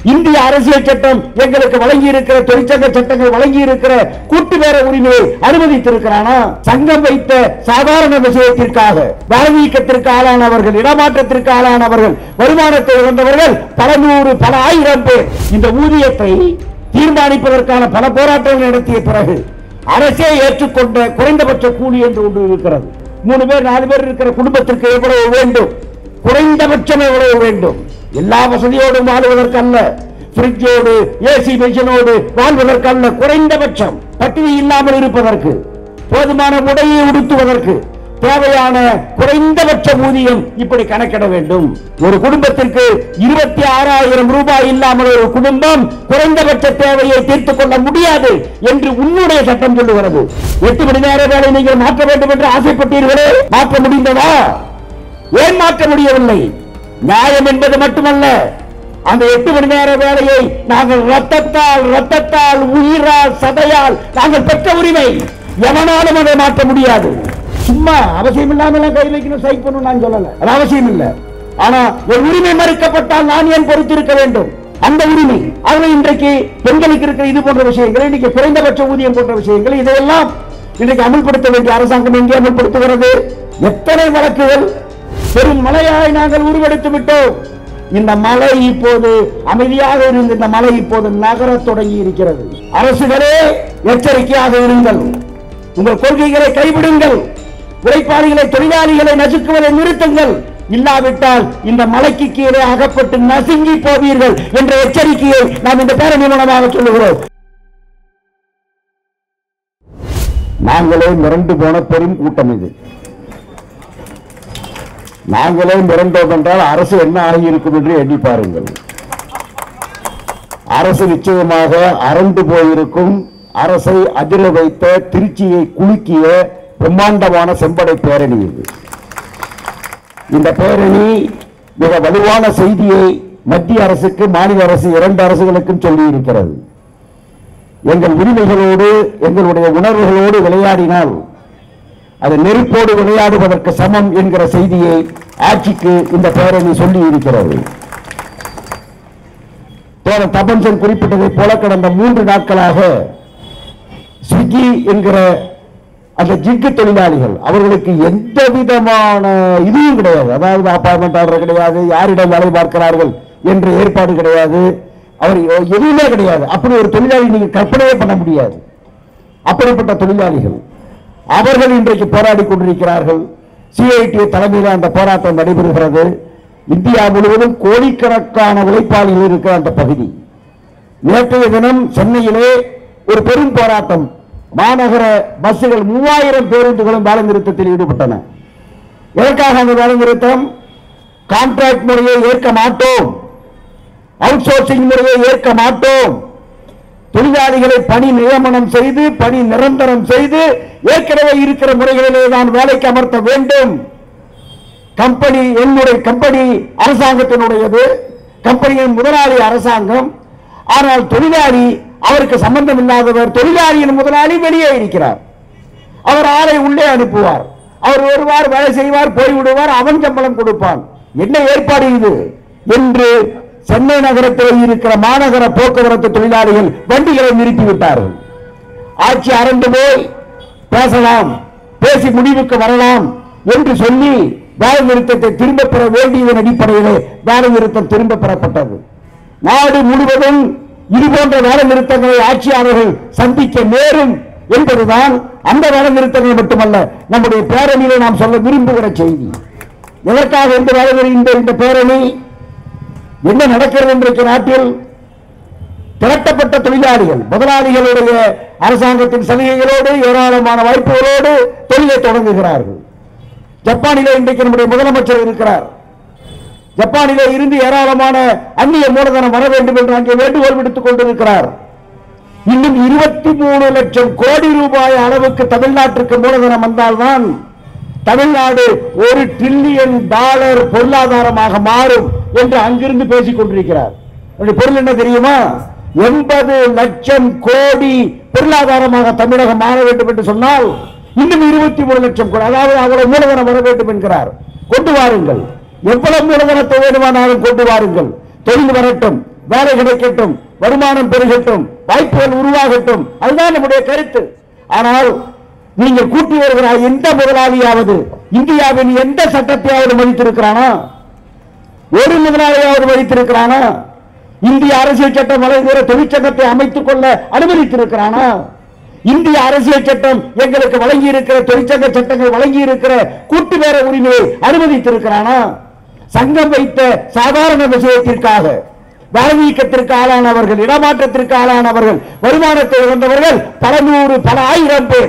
இந்திய அரசியல் சட்டம் எங்களுக்கு வழங்கி இருக்கிற தொழிற்சங்க சட்டங்கள் வழங்கி இருக்கிற கூட்டு பேர உரிமையை அனுமதித்திருக்கிறானா சங்கம் வைத்த சாதாரண விஷயத்திற்காக வேலைநீக்கத்திற்கு ஆளானவர்கள் இடமாற்றத்திற்கு ஆளானவர்கள் வருமானத்தை இழந்தவர்கள் பல நூறு பல ஆயிரம் பேர் இந்த ஊதியத்தை தீர்மானிப்பதற்கான பல போராட்டங்கள் நடத்திய பிறகு அரசே ஏற்றுக்கொண்ட குறைந்தபட்ச கூலி என்று ஒன்று இருக்கிறது மூணு பேர் நாலு பேர் இருக்கிற குடும்பத்திற்கு எவ்வளவு வேண்டும் குறைந்தபட்சம் எவ்வளவு வேண்டும் எல்லா வசதியோடும் வாழ்வதற்கல்ல பிரிட்ஜோடு ஏசி மிஷினோடு வாழ்வதற்கல்ல குறைந்தபட்சம் பட்டினி இல்லாமல் இருப்பதற்கு போதுமான உடையை உடுத்துவதற்கு தேவையான குறைந்தபட்ச ஊதியம் இப்படி கணக்கிட வேண்டும் ஒரு குடும்பத்திற்கு இருபத்தி ஆறாயிரம் ரூபாய் இல்லாமல் ஒரு குடும்பம் குறைந்தபட்ச தேவையை தீர்த்துக் கொள்ள முடியாது என்று உன்னுடைய சட்டம் சொல்லுகிறது எட்டு மணி நேர வேலை நீங்கள் மாற்ற வேண்டும் என்று ஆசைப்பட்டீர்களே மாற்ற முடிந்ததா ஏன் மாற்ற முடியவில்லை நியாயம் என்பது மட்டுமல்ல அந்த எட்டு மணி நேர வேலையை நாங்கள் ரத்தத்தால் ரத்தத்தால் உயிரால் சதையால் நாங்கள் பெற்ற உரிமை எவனாலும் அதை மாற்ற முடியாது சும்மா அவசியம் இல்லாம கை வைக்கணும் சைக் பண்ணணும் நான் சொல்லல அது அவசியம் இல்ல ஆனா ஒரு உரிமை மறுக்கப்பட்டால் நான் ஏன் பொறுத்திருக்க வேண்டும் அந்த உரிமை அதுல இன்றைக்கு பெண்களுக்கு இருக்கிற இது போன்ற விஷயங்கள் இன்னைக்கு குறைந்தபட்ச ஊதியம் போன்ற விஷயங்கள் இதையெல்லாம் இன்றைக்கு அமல்படுத்த வேண்டிய அரசாங்கம் எங்கே அமல்படுத்துகிறது எத்தனை வழக்குகள் பெரும் மலையாய் நாங்கள் உருவெடுத்து விட்டோம் இந்த மலை இப்போது அமைதியாக இருந்த இந்த மலை இப்போது நகரத் தொடங்கி இருக்கிறது அரசுகளே எச்சரிக்கையாக இருங்கள் உங்கள் கொள்கைகளை கைவிடுங்கள் உழைப்பாளிகளை தொழிலாளிகளை நசுக்குவதை நிறுத்துங்கள் இல்லாவிட்டால் இந்த மலைக்கு கீழே அகப்பட்டு நசுங்கி போவீர்கள் என்ற எச்சரிக்கையை நாம் இந்த பேரணி மூலமாக சொல்லுகிறோம் நாங்களே மிரண்டு போன பெரும் கூட்டம் இது நாங்களே மிரண்டோம் என்றால் அரசு என்ன ஆகியிருக்கும் என்று எண்ணி பாருங்கள் அரசு நிச்சயமாக அரண்டு போயிருக்கும் அரசை அதிர வைத்த திருச்சியை குலுக்கிய பிரம்மாண்டமான செம்படை பேரணி இது இந்த பேரணி மிக வலுவான செய்தியை மத்திய அரசுக்கு மாநில அரசு இரண்டு அரசுகளுக்கும் சொல்லி இருக்கிறது எங்கள் உரிமைகளோடு எங்களுடைய உணர்வுகளோடு விளையாடினால் அது நெருப்போடு விளையாடுவதற்கு சமம் என்கிற செய்தியை ஆட்சிக்கு இந்த பேரணி சொல்லி இருக்கிறது தோழர் தபன்சன் குறிப்பிட்டதைப் போல கடந்த மூன்று நாட்களாக ஸ்விக்கி என்கிற அந்த ஜிக்கு தொழிலாளிகள் அவர்களுக்கு எந்த விதமான இதுவும் கிடையாது அதாவது அப்பார்ட்மெண்ட் ஆர்டர் கிடையாது யாரிடம் வேலை பார்க்கிறார்கள் என்ற ஏற்பாடு கிடையாது அவர் எதுவுமே கிடையாது அப்படி ஒரு தொழிலாளி நீங்க கற்பனையே பண்ண முடியாது அப்படிப்பட்ட தொழிலாளிகள் அவர்கள் இன்றைக்கு போராடி கொண்டிருக்கிறார்கள் சிஐடி தலைமையில் அந்த போராட்டம் நடைபெறுகிறது இந்தியா முழுவதும் கோடிக்கணக்கான உழைப்பாளிகள் இருக்கிற அந்த பகுதி நேற்றைய தினம் சென்னையிலே ஒரு பெரும் போராட்டம் மாநகர பஸ்ஸுகள் மூவாயிரம் பேருந்துகளும் வேலை நிறுத்தத்தில் ஈடுபட்டன எதற்காக அந்த வேலை நிறுத்தம் கான்ட்ராக்ட் முறையை ஏற்க மாட்டோம் அவுட் சோர்சிங் முறையை ஏற்க மாட்டோம் தொழிலாளிகளை பணி நியமனம் செய்து பணி நிரந்தரம் செய்து ஏற்கனவே இருக்கிற முறைகளிலே தான் வேலைக்கு அமர்த்த வேண்டும் கம்பெனி என்னுடைய கம்பெனி அரசாங்கத்தினுடையது கம்பெனியின் முதலாளி அரசாங்கம் ஆனால் தொழிலாளி அவருக்கு சம்பந்தம் இல்லாதவர் தொழிலாளியின் முதலாளி வெளியே இருக்கிறார் அவர் ஆளை உள்ளே அனுப்புவார் அவர் வருவார் வேலை செய்வார் போய்விடுவார் அவன் சம்பளம் கொடுப்பான் என்ன ஏற்பாடு இது என்று சென்னை நகரத்தில் இருக்கிற மாநகர போக்குவரத்து தொழிலாளிகள் வண்டிகளை நிறுத்திவிட்டார்கள் ஆட்சி அரண்டு போய் பேசலாம் பேசி முடிவுக்கு வரலாம் என்று சொல்லி வேலை நிறுத்தத்தை திரும்ப பெற வேண்டியதன் அடிப்படையிலே வேலை நிறுத்தம் திரும்ப பெறப்பட்டது நாடு முழுவதும் இது போன்ற வேலை நிறுத்தங்களை ஆட்சியாளர்கள் சந்திக்க நேரும் என்பதுதான் அந்த வேலை நிறுத்தங்கள் மட்டுமல்ல நம்முடைய பேரணியிலே நாம் சொல்ல விரும்புகிற செய்தி எதற்காக இந்த வேலை நிறு- இந்த இந்த பேரணி என்ன நடக்கிறது இன்றைக்கு நாட்டில் திரட்டப்பட்ட தொழிலாளிகள் முதலாளிகளுடைய அரசாங்கத்தின் சலுகைகளோடு ஏராளமான வாய்ப்புகளோடு தொழிலை தொடங்குகிறார்கள் ஜப்பானிலே இன்றைக்கு நம்முடைய முதலமைச்சர் இருக்கிறார் ஜப்பானிலே இருந்து ஏராளமான அந்நிய மூலதனம் வர வேண்டும் என்று அங்கே வேண்டுகோள் விடுத்துக் கொண்டிருக்கிறார் இன்னும் இருபத்தி மூணு லட்சம் கோடி ரூபாய் அளவுக்கு தமிழ்நாட்டிற்கு மூலதனம் வந்தால்தான் தமிழ்நாடு ஒரு டிரில்லியன் டாலர் பொருளாதாரமாக மாறும் என்று அங்கிருந்து பேசிக் கொண்டிருக்கிறார் அதனுடைய பொருள் என்ன தெரியுமா எண்பது லட்சம் கோடி பொருளாதாரமாக தமிழகம் மாற வேண்டும் என்று சொன்னால் இன்னும் இருபத்தி மூணு லட்சம் கோடி அதாவது அவ்வளவு மூலதனம் வர வேண்டும் என்கிறார் கொண்டு வாருங்கள் எவ்வளவு மூலதனத்தை வேணுமானாலும் கொண்டு வாருங்கள் தொழில் வரட்டும் வேலை கிடைக்கட்டும் வருமானம் பெருகட்டும் வாய்ப்புகள் உருவாகட்டும் அதுதான் நம்முடைய கருத்து ஆனால் நீங்கள் கூட்டி வருகிற எந்த முதலாளியாவது இந்தியாவின் எந்த சட்டத்தையாவது மதித்திருக்கிறானா ஒரு முதலாளியாவது மதித்திருக்கிறானா இந்திய அரசியல் சட்டம் வழங்குகிற தொழிற்சங்கத்தை அமைத்துக் கொள்ள அனுமதித்திருக்கிறானா இந்திய அரசியல் சட்டம் எங்களுக்கு வழங்கி இருக்கிற தொழிற்சங்க சட்டங்கள் வழங்கி இருக்கிற கூட்டு வேற உரிமையை அனுமதித்திருக்கிறானா சங்கம் வைத்த சாதாரண விஷயத்திற்காக வேலை நீக்கத்திற்கு ஆளானவர்கள் இடமாற்றத்திற்கு ஆளானவர்கள் வருமானத்தை இழந்தவர்கள் பல நூறு பல ஆயிரம் பேர்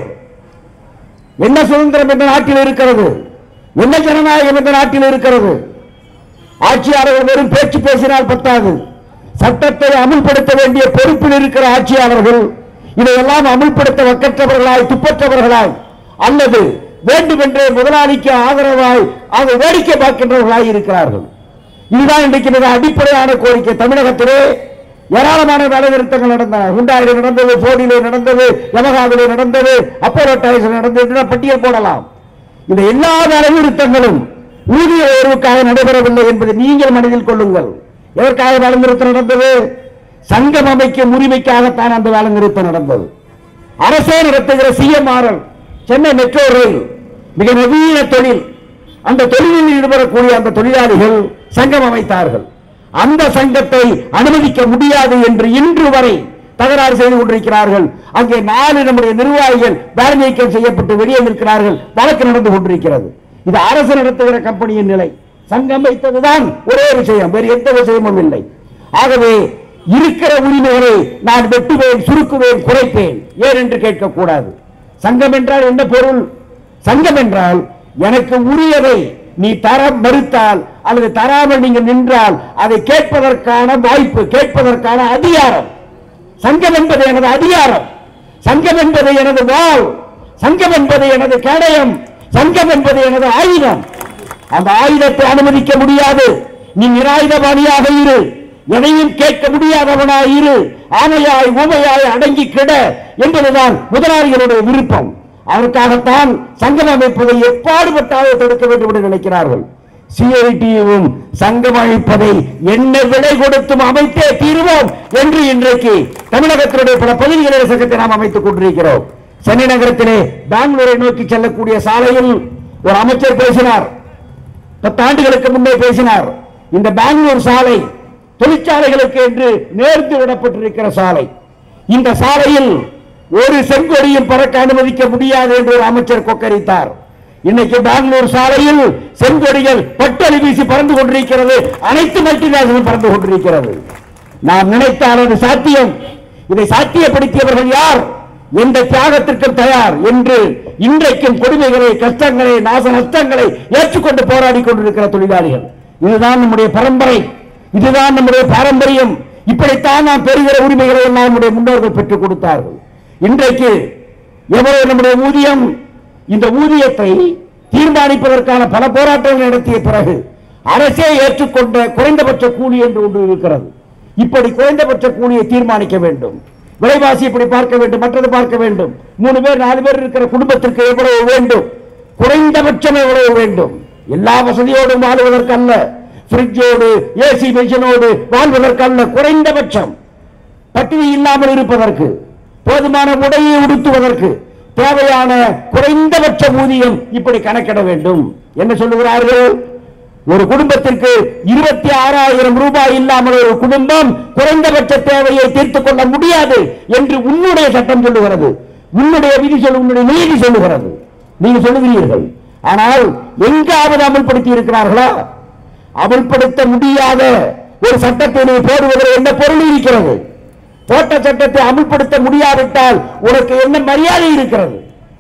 என்ன சுதந்திரம் இந்த நாட்டில் இருக்கிறது என்ன ஜனநாயகம் இந்த நாட்டில் இருக்கிறது ஆட்சியாளர்கள் வெறும் பேச்சு பேசினால் பத்தாது சட்டத்தை அமுல்படுத்த வேண்டிய பொறுப்பில் இருக்கிற ஆட்சியாளர்கள் இதையெல்லாம் அமுல்படுத்த வக்கற்றவர்களாய் துப்பற்றவர்களாய் அல்லது வேண்டுமென்றே முதலாளிக்கு ஆதரவாய் அதை வேடிக்கை பார்க்கின்றவர்களாய் இருக்கிறார்கள் இதுதான் இன்றைக்கு மிக அடிப்படையான கோரிக்கை தமிழகத்திலே ஏராளமான வேலை நிறுத்தங்கள் நடந்தன ஹுண்டாயில நடந்தது போடியிலே நடந்தது யமகாவிலே நடந்தது அப்போலோ டயர்ஸில் நடந்தது இதெல்லாம் பட்டியல் போடலாம் இந்த எல்லா வேலை நிறுத்தங்களும் ஊதிய உயர்வுக்காக நடைபெறவில்லை என்பதை நீங்கள் மனதில் கொள்ளுங்கள் எதற்காக வேலை நிறுத்தம் நடந்தது சங்கம் அமைக்கும் உரிமைக்காகத்தான் அந்த வேலை நிறுத்தம் நடந்தது அரசே நடத்துகிற சிஎம்ஆர்எல் சென்னை மெட்ரோ ரயில் மிக நவீன தொழில் அந்த தொழிலில் ஈடுபடக்கூடிய அந்த தொழிலாளிகள் சங்கம் அமைத்தார்கள் அந்த சங்கத்தை அனுமதிக்க முடியாது என்று இன்று வரை தகராறு செய்து கொண்டிருக்கிறார்கள் அங்கே நாலு நம்முடைய நிர்வாகிகள் வேலை நீக்கம் செய்யப்பட்டு வெளியே நிற்கிறார்கள் வழக்கு நடந்து கொண்டிருக்கிறது இது அரசு நடத்துகிற கம்பெனியின் நிலை சங்கம் வைத்ததுதான் ஒரே விஷயம் வேறு எந்த விஷயமும் இல்லை ஆகவே இருக்கிற உரிமைகளை நான் வெட்டுவேன் சுருக்குவேன் குறைப்பேன் ஏன் என்று கேட்கக்கூடாது சங்கம் என்றால் என்ன பொருள் சங்கம் என்றால் எனக்கு உரியதை நீ தர மறுத்தால் அல்லது தராமல் நீங்க நின்றால் அதை கேட்பதற்கான வாய்ப்பு கேட்பதற்கான அதிகாரம் சங்கம் என்பது எனது அதிகாரம் சங்கம் என்பது எனது வாள் சங்கம் என்பது எனது கேடயம் சங்கம் என்பது எனது ஆயுதம் அந்த ஆயுதத்தை அனுமதிக்க முடியாது நீ நிராயுதபாணியாக இரு எதையும் கேட்க முடியாதவனாய் இரு ஆமையாய் ஊமையாய் அடங்கி கிட என்பதுதான் முதலாளிகளுடைய விருப்பம் அதற்காகத்தான் சங்கம் அமைப்பதை எப்பாடுபட்டாவது தடுக்க வேண்டும் என்று நினைக்கிறார்கள் சிஐடியும் சங்கம் அமைப்பதை என்ன விலை கொடுத்தும் அமைத்தே தீர்வோம் என்று இன்றைக்கு தமிழகத்தினுடைய பல பகுதிகளில் சங்கத்தை நாம் அமைத்துக் கொண்டிருக்கிறோம் சென்னை நகரத்திலே பெங்களூரை நோக்கி செல்லக்கூடிய சாலையில் ஒரு அமைச்சர் பேசினார் பத்தாண்டுகளுக்கு முன்னே பேசினார் இந்த பெங்களூர் சாலை தொழிற்சாலைகளுக்கு என்று நேர்ந்து விடப்பட்டிருக்கிற சாலை இந்த சாலையில் ஒரு செங்கொடியும் பறக்க அனுமதிக்க முடியாது என்று ஒரு அமைச்சர் கொக்கரித்தார் இன்னைக்கு பெங்களூர் சாலையில் செங்கொடிகள் பட்டொலி வீசி பறந்து கொண்டிருக்கிறது அனைத்து மல்டிநேஷனல் பறந்து கொண்டிருக்கிறது நாம் நினைத்தால் அது சாத்தியம் இதை சாத்தியப்படுத்தியவர்கள் யார் எந்த தியாகத்திற்கும் தயார் என்று இன்றைக்கும் கொடுமைகளை கஷ்டங்களை நாச நஷ்டங்களை ஏற்றுக்கொண்டு போராடி கொண்டிருக்கிற தொழிலாளிகள் இதுதான் நம்முடைய பரம்பரை இதுதான் நம்முடைய பாரம்பரியம் இப்படித்தான் நாம் பெறுகிற உரிமைகளை எல்லாம் நம்முடைய முன்னோர்கள் பெற்றுக் கொடுத்தார்கள் இன்றைக்கு எவ்வளவு நம்முடைய ஊதியம் இந்த ஊதியத்தை தீர்மானிப்பதற்கான பல போராட்டங்கள் நடத்திய பிறகு அரசே ஏற்றுக்கொண்ட குறைந்தபட்ச கூலி என்று ஒன்று இருக்கிறது இப்படி குறைந்தபட்ச கூலியை தீர்மானிக்க வேண்டும் விலைவாசி இப்படி பார்க்க வேண்டும் மற்றது பார்க்க வேண்டும் மூணு பேர் நாலு பேர் இருக்கிற குடும்பத்திற்கு எவ்வளவு வேண்டும் குறைந்தபட்சம் எவ்வளவு வேண்டும் எல்லா வசதியோடும் வாழ்வதற்கல்ல பிரிட்ஜோடு ஏசி மெஷினோடு வாழ்வதற்கல்ல குறைந்தபட்சம் பட்டினி இல்லாமல் இருப்பதற்கு போதுமான உடையை உடுத்துவதற்கு தேவையான குறைந்தபட்ச ஊதியம் இப்படி கணக்கிட வேண்டும் என்ன சொல்லுகிறார்கள் ஒரு குடும்பத்திற்கு இருபத்தி ஆறாயிரம் ரூபாய் இல்லாமல் ஒரு குடும்பம் குறைந்தபட்ச தேவையை தீர்த்துக் கொள்ள முடியாது என்று உன்னுடைய சட்டம் சொல்லுகிறது உன்னுடைய விதி சொல்லு உன்னுடைய நீதி சொல்லுகிறது நீங்க சொல்லுகிறீர்கள் ஆனால் எங்காவது அமல்படுத்தி இருக்கிறார்களா அமல்படுத்த முடியாத ஒரு சட்டத்தை நீ போடுவதில் என்ன பொருள் இருக்கிறது போட்ட சட்டத்தை அமல்படுத்த முடியாவிட்டால் உனக்கு என்ன மரியாதை இருக்கிறது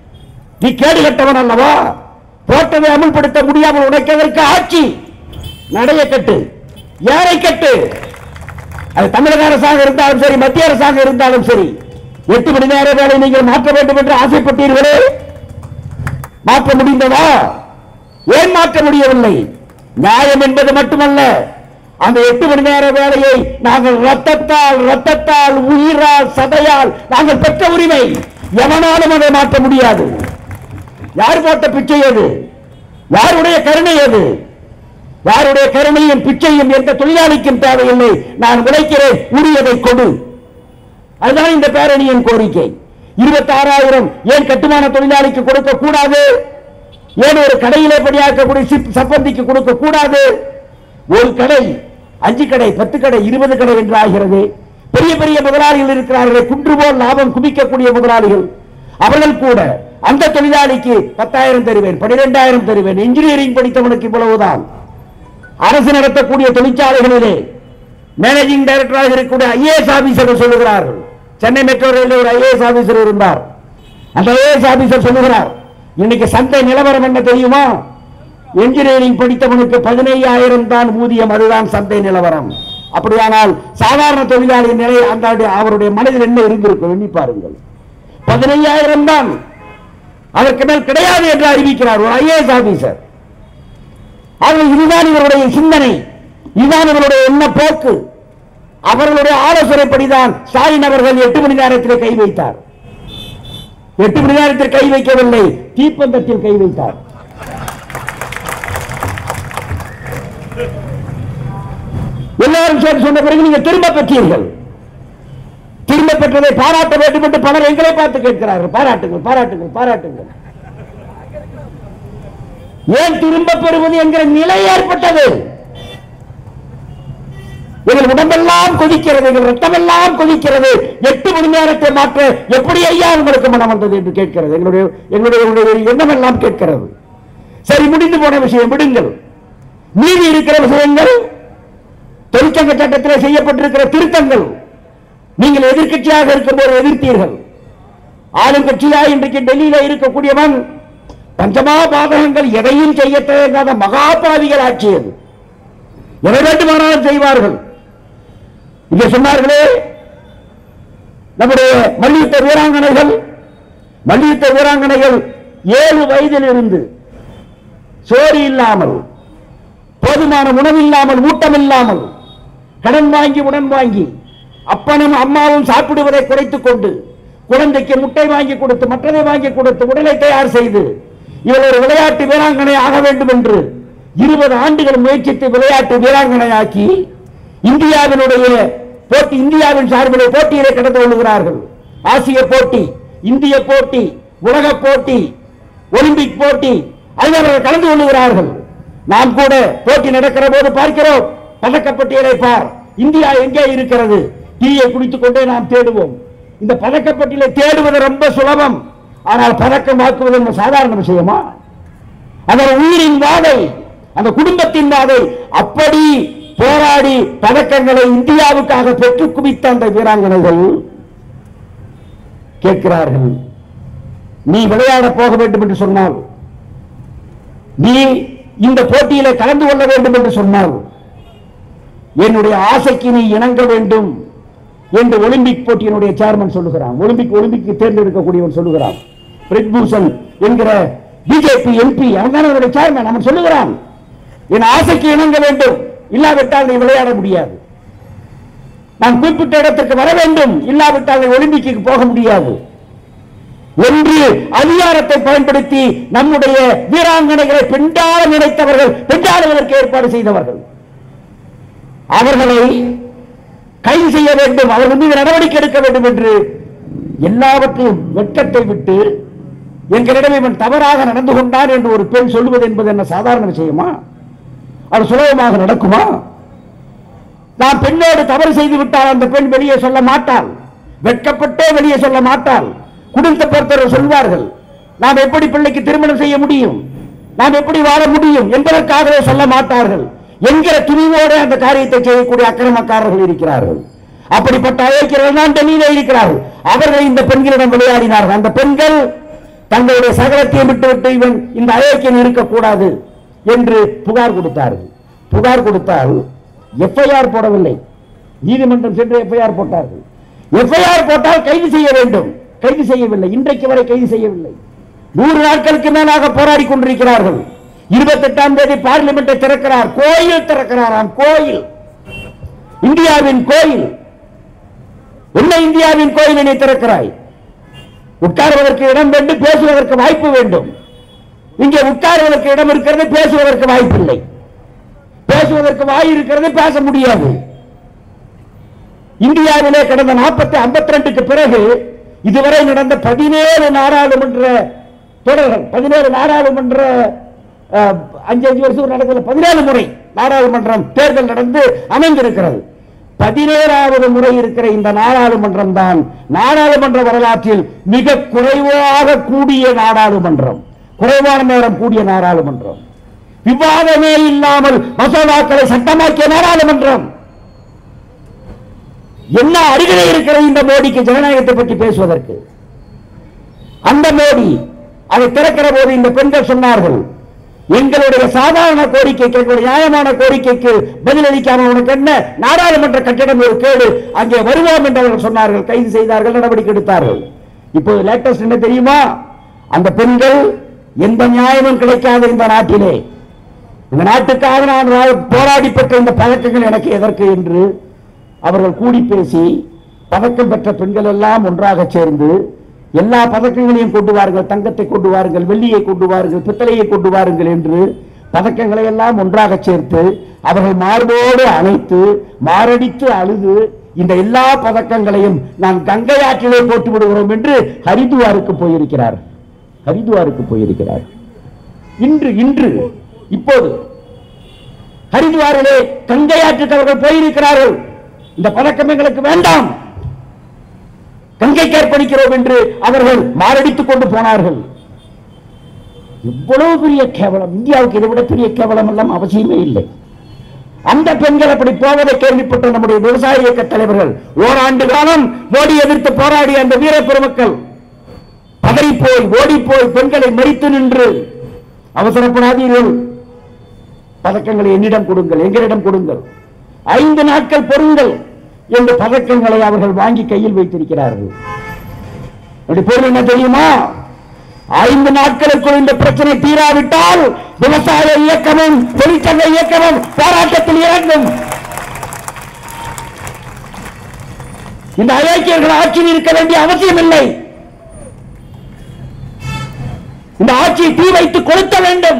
நீ கேடு கட்டவன் அல்லவா போட்டதை அமல்படுத்த முடியாமல் உனக்கு எதற்கு ஆட்சி நடைய கட்டு யாரை கட்டு அது தமிழக அரசாக இருந்தாலும் சரி மத்திய அரசாக இருந்தாலும் சரி எட்டு மணி நேர வேலை நீங்கள் மாற்ற வேண்டும் என்று ஆசைப்பட்டீர்களே மாற்ற முடிந்ததா ஏன் மாற்ற முடியவில்லை நியாயம் என்பது மட்டுமல்ல அந்த எட்டு மணி நேர வேலையை நாங்கள் ரத்தத்தால் ரத்தத்தால் உயிரால் சதையால் நாங்கள் பெற்ற உரிமை எவனாலும் அதை மாற்ற முடியாது யார் போட்ட பிச்சை அது யாருடைய கருணை அது யாருடைய கருணையும் பிச்சையும் எந்த தொழிலாளிக்கும் தேவையில்லை நான் உழைக்கிறேன் உரியதை கொடு அதுதான் இந்த பேரணியின் கோரிக்கை இருபத்தாறாயிரம் ஏன் கட்டுமான தொழிலாளிக்கு கொடுக்க கூடாது ஏன் ஒரு கடையிலே பணியாற்றக்கூடிய சிப் சப்பந்திக்கு கொடுக்க கூடாது ஒரு கடை அஞ்சு கடை பத்து கடை இருபது கடை என்று ஆகிறது பெரிய பெரிய முதலாளிகள் இருக்கிறார்களே குன்று போல் லாபம் குவிக்கக்கூடிய முதலாளிகள் அவர்கள் கூட அந்த தொழிலாளிக்கு பத்தாயிரம் தருவேன் பனிரெண்டாயிரம் தருவேன் இன்ஜினியரிங் படித்தவனுக்கு இவ்வளவுதான் அரசு நடத்தக்கூடிய தொழிற்சாலைகளிலே மேனேஜிங் டைரக்டராக இருக்கக்கூடிய ஐஏஎஸ் ஆபீசர்கள் சொல்லுகிறார்கள் சென்னை மெட்ரோ ரயிலில் ஒரு ஐஏஎஸ் ஆபீசர் இருந்தார் அந்த ஐஏஎஸ் ஆபீசர் சொல்லுகிறார் இன்னைக்கு சந்தை நிலவரம் என்ன தெரியுமா என்ஜினியரிங் படித்தவனுக்கு பதினையாயிரம் தான் ஊதியம் அதுதான் சந்தை நிலவரம் அப்படியானால் சாதாரண தொழிலாளி நிலை அந்த அவருடைய மனதில் என்ன இருந்திருக்கும் எண்ணி பாருங்கள் பதினையாயிரம் தான் அதற்கு மேல் கிடையாது என்று அறிவிக்கிறார் ஒரு ஐஏஎஸ் ஆபீசர் ஆக இதுதான் இவருடைய சிந்தனை இதுதான் இவருடைய எண்ண போக்கு அவர்களுடைய ஆலோசனைப்படிதான் ஸ்டாலின் அவர்கள் எட்டு மணி நேரத்தில் கை வைத்தார் எட்டு மணி நேரத்தில் கை வைக்கவில்லை தீப்பந்தத்தில் கை வைத்தார் எல்லாரும் சேர்ந்து சொன்ன பிறகு நீங்க திரும்ப பெற்றீர்கள் திரும்ப பெற்றதை பாராட்ட வேண்டும் என்று பலர் எங்களை பார்த்து கேட்கிறார்கள் பாராட்டுங்கள் பாராட்டுங்கள் பாராட்டுங்கள் ஏன் திரும்ப பெறுவது என்கிற நிலை ஏற்பட்டது எங்கள் உடம்பெல்லாம் கொதிக்கிறது எங்கள் ரத்தமெல்லாம் கொதிக்கிறது எட்டு மணி நேரத்தை மாற்ற எப்படி ஐயா உங்களுக்கு மனம் வந்தது என்று கேட்கிறது எங்களுடைய எங்களுடைய எங்களுடைய எண்ணமெல்லாம் கேட்கிறது சரி முடிந்து போன விஷயம் விடுங்கள் மீதி இருக்கிற விஷயங்கள் தொழிற்சங்க சட்டத்தில் செய்யப்பட்டிருக்கிற திருத்தங்கள் நீங்கள் எதிர்க்கட்சியாக இருக்கும்போது எதிர்த்தீர்கள் ஆளுங்கட்சியா இன்றைக்கு டெல்லியில இருக்கக்கூடியவன் பஞ்சமா பாதகங்கள் எதையும் செய்ய தயங்காத மகாபாவிகள் ஆட்சி அது எதை வேண்டுமானாலும் செய்வார்கள் இங்க சொன்னார்களே நம்முடைய மல்யுத்த வீராங்கனைகள் மல்யுத்த வீராங்கனைகள் ஏழு வயதில் இருந்து சோறு இல்லாமல் போதுமான உணவு இல்லாமல் ஊட்டம் இல்லாமல் கடன் வாங்கி உடன் வாங்கி அப்பனும் அம்மாவும் சாப்பிடுவதை குறைத்துக் கொண்டு குழந்தைக்கு முட்டை வாங்கி கொடுத்து மற்றதை வாங்கி கொடுத்து உடலை தயார் செய்து இவள் ஒரு விளையாட்டு வீராங்கனை ஆக வேண்டும் என்று இருபது ஆண்டுகள் முயற்சித்து விளையாட்டு வீராங்கனை ஆக்கி இந்தியாவினுடைய போட்டி இந்தியாவின் சார்பிலே போட்டியிலே கடந்து கொள்கிறார்கள் ஆசிய போட்டி இந்திய போட்டி உலக போட்டி ஒலிம்பிக் போட்டி அதில் அவர்கள் கலந்து கொள்ளுகிறார்கள் நாம் கூட போட்டி நடக்கிற போது பார்க்கிறோம் பதக்கப்பட்டியலை பார் இந்தியா எங்கே இருக்கிறது டீயை குடித்துக் கொண்டே நாம் தேடுவோம் இந்த பதக்கப்பட்டியலை தேடுவது ரொம்ப சுலபம் ஆனால் பதக்கம் வாக்குவது என்ன சாதாரண விஷயமா அந்த உயிரின் வாதை அந்த குடும்பத்தின் வாதை அப்படி போராடி பதக்கங்களை இந்தியாவுக்காக பெற்று குவித்த அந்த வீராங்கனைகள் கேட்கிறார்கள் நீ விளையாட போக வேண்டும் என்று சொன்னால் நீ இந்த போட்டியில கலந்து கொள்ள வேண்டும் என்று சொன்னால் என்னுடைய ஆசைக்கு நீ இணங்க வேண்டும் என்று ஒலிம்பிக் போட்டியினுடைய சேர்மன் சொல்லுகிறான் ஒலிம்பிக் ஒலிம்பிக் தேர்ந்தெடுக்கக்கூடியவன் சொல்லுகிறான் பிரிட்பூசன் என்கிற பிஜேபி எம்பி அவன் தான் அவருடைய சேர்மன் அவன் சொல்லுகிறான் என் ஆசைக்கு இணங்க வேண்டும் இல்லாவிட்டால் நீ விளையாட முடியாது நான் குறிப்பிட்ட இடத்திற்கு வர வேண்டும் இல்லாவிட்டால் நீ ஒலிம்பிக்கு போக முடியாது என்று அதிகாரத்தை பயன்படுத்தி நம்முடைய வீராங்கனைகளை பெண்டாள நினைத்தவர்கள் பெண்டாடுவதற்கு ஏற்பாடு செய்தவர்கள் அவர்களை கைது செய்ய வேண்டும் அவர்கள் மீது நடவடிக்கை எடுக்க வேண்டும் என்று எல்லாவற்றையும் வெட்கத்தை விட்டு எங்களிடம் இவன் தவறாக நடந்து கொண்டான் என்று ஒரு பெண் சொல்லுவது என்பது என்ன சாதாரண விஷயமா அது சுலபமாக நடக்குமா நான் பெண்ணோடு தவறு செய்து விட்டால் அந்த பெண் வெளியே சொல்ல மாட்டாள் வெட்கப்பட்டே வெளியே சொல்ல மாட்டாள் குடும்பத்தை பொறுத்தவரை சொல்வார்கள் நாம் எப்படி பிள்ளைக்கு திருமணம் செய்ய முடியும் நாம் எப்படி வாழ முடியும் என்பதற்காகவே சொல்ல மாட்டார்கள் என்கிற துணிவோடு அந்த காரியத்தை செய்யக்கூடிய அக்கிரமக்காரர்கள் இருக்கிறார்கள் அப்படிப்பட்ட அழைக்கிறவர்கள் தான் டெல்லியிலே இருக்கிறார்கள் அவர்கள் இந்த பெண்களிடம் விளையாடினார்கள் அந்த பெண்கள் தங்களுடைய சகலத்தையும் விட்டுவிட்டு இவன் இந்த அயோக்கியன் இருக்கக்கூடாது என்று புகார் கொடுத்தார்கள் புகார் கொடுத்தால் எஃப்ஐஆர் போடவில்லை நீதிமன்றம் சென்று எஃப்ஐஆர் போட்டார்கள் எஃப்ஐஆர் போட்டால் கைது செய்ய வேண்டும் கைது செய்யவில்லை இன்றைக்கு வரை கைது செய்யவில்லை நூறு நாட்களுக்கு மேலாக போராடி கொண்டிருக்கிறார்கள் இருபத்தி எட்டாம் தேதி பார்லிமெண்டை திறக்கிறார் கோயில் திறக்கிறாராம் கோயில் இந்தியாவின் கோயில் என்ன இந்தியாவின் கோயிலினை திறக்கிறாய் உட்காருவதற்கு இடம் வேண்டும் பேசுவதற்கு வாய்ப்பு வேண்டும் இங்கே உட்காருவதற்கு இடம் இருக்கிறது பேசுவதற்கு வாய்ப்பில்லை பேசுவதற்கு வாய் இருக்கிறது பேச முடியாது இந்தியாவிலே கடந்த நாற்பத்தி ஐம்பத்தி ரெண்டுக்கு பிறகு இதுவரை நடந்த பதினேழு நாடாளுமன்ற தொடர்கள் பதினேழு நாடாளுமன்ற அஹ், அஞ்சு அஞ்சு வருஷம் நடக்கல பதினேழு முறை நாடாளுமன்றம் தேர்தல் நடந்து அமைந்திருக்கிறது பதினேழாவது முறை இருக்கிற இந்த நாடாளுமன்றம் தான் நாடாளுமன்ற வரலாற்றில் மிக குறைவாக கூடிய நாடாளுமன்றம் குறைவான நேரம் கூடிய நாடாளுமன்றம் விவாதமே இல்லாமல் மசோதாக்களை சட்டமாக்கிய நாடாளுமன்றம் என்ன அருகிலே இருக்கிறது இந்த மோடிக்கு ஜனநாயகத்தை பற்றி பேசுவதற்கு அந்த மோடி அதை திறக்கிற போது இந்த பெண்கள் சொன்னார்கள் எங்களுடைய சாதாரண கோரிக்கைக்கு எங்களுடைய நியாயமான கோரிக்கைக்கு பதிலளிக்காம உனக்கு என்ன நாடாளுமன்ற கட்டிடம் ஒரு கேடு அங்கே வருவோம் என்று அவர்கள் சொன்னார்கள் கைது செய்தார்கள் நடவடிக்கை எடுத்தார்கள் இப்போது லேட்டஸ்ட் என்ன தெரியுமா அந்த பெண்கள் எந்த நியாயமும் கிடைக்காத இந்த நாட்டிலே இந்த நாட்டுக்காக நான் ரா- போராடி பெற்ற இந்த பதக்கங்கள் எனக்கு எதற்கு என்று அவர்கள் கூடி பேசி பதக்கம் பெற்ற பெண்கள் எல்லாம் ஒன்றாக சேர்ந்து எல்லா பதக்கங்களையும் கொண்டு வாருங்கள் தங்கத்தை கொண்டு வாருங்கள் வெள்ளியை கொண்டு வாருங்கள் பித்தளையை கொண்டு வாருங்கள் என்று பதக்கங்களை எல்லாம் ஒன்றாக சேர்த்து அவர்கள் மார்போடு அணைத்து மாரடித்து அழுது இந்த எல்லா பதக்கங்களையும் நான் கங்கை ஆற்றிலே போட்டு விடுகிறோம் என்று ஹரிதுவாருக்கு போயிருக்கிறார் ஹரிதுவாருக்கு போயிருக்கிறார் இன்று இன்று இப்போது ஹரித்வாரிலே கங்கை ஆற்றுக்கு அவர்கள் போயிருக்கிறார்கள் இந்த பதக்கம் எங்களுக்கு வேண்டாம் கங்கைக்கு அர்ப்பணிக்கிறோம் என்று அவர்கள் மாரடித்துக் கொண்டு போனார்கள் இவ்வளவு பெரிய கேவலம் இந்தியாவுக்கு இதை விட பெரிய கேவலம் எல்லாம் அவசியமே இல்லை அந்த பெண்கள் அப்படி போவதை கேள்விப்பட்ட நம்முடைய விவசாய இயக்க தலைவர்கள் ஓராண்டு காலம் மோடி எதிர்த்து போராடிய அந்த வீர பெருமக்கள் பதறிப்போய் ஓடிப்போய் பெண்களை மறித்து நின்று அவசரப்படாதீர்கள் பதக்கங்களை என்னிடம் கொடுங்கள் எங்களிடம் கொடுங்கள் ஐந்து நாட்கள் பொருங்கள் என்று பதக்கங்களை அவர்கள் வாங்கி கையில் வைத்திருக்கிறார்கள் அப்படி பொருள் என்ன தெரியுமா ஐந்து நாட்களுக்குள் இந்த பிரச்சனை தீராவிட்டால் விவசாய இயக்கமும் தொழிற்சங்க இயக்கமும் போராட்டத்தில் இறங்கும் இந்த அயோக்கியர்கள் ஆட்சியில் இருக்க வேண்டிய அவசியம் இல்லை இந்த ஆட்சியை தீ வைத்து கொளுத்த வேண்டும்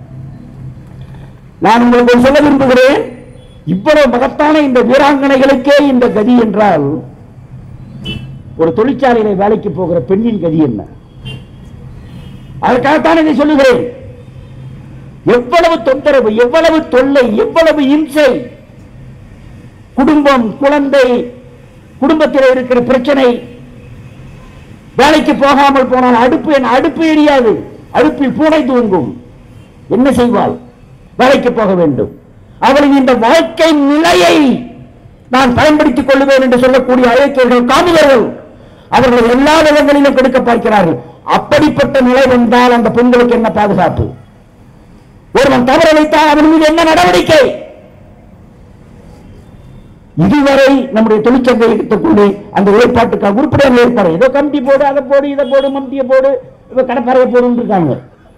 நான் உங்களுக்கு ஒன்று சொல்ல விரும்புகிறேன் இவ்வளவு மகத்தான இந்த வீராங்கனைகளுக்கே இந்த கதி என்றால் ஒரு தொழிற்சாலையில வேலைக்கு போகிற பெண்ணின் கதி என்ன அதற்காகத்தான் இதை சொல்லுகிறேன் எவ்வளவு தொந்தரவு எவ்வளவு தொல்லை எவ்வளவு இம்சை குடும்பம் குழந்தை குடும்பத்தில் இருக்கிற பிரச்சனை வேலைக்கு போகாமல் போனால் அடுப்பு என் அடுப்பு எரியாது அடுப்பில் பூனை தூங்கும் என்ன செய்வாள் வேலைக்கு போக வேண்டும் அவளின் இந்த வாழ்க்கை நிலையை நான் பயன்படுத்திக் கொள்ளுவேன் என்று சொல்லக்கூடிய அழைத்தவர்கள் காமியர்கள் அவர்கள் எல்லா விதங்களிலும் கெடுக்க பார்க்கிறார்கள் அப்படிப்பட்ட நிலை வந்தால் அந்த பெண்களுக்கு என்ன பாதுகாப்பு ஒருவன் தவற வைத்தால் அவன் மீது என்ன நடவடிக்கை இதுவரை நம்முடைய தொழிற்சங்க இயக்கத்துக்குள்ளே அந்த ஏற்பாட்டுக்காக உருப்படியான ஏற்பாடு ஏதோ கமிட்டி போடு அதை போடு இதை போடு மம்தியை போடு இவ கடப்பாறையை போடுன்னு இருக்காங்க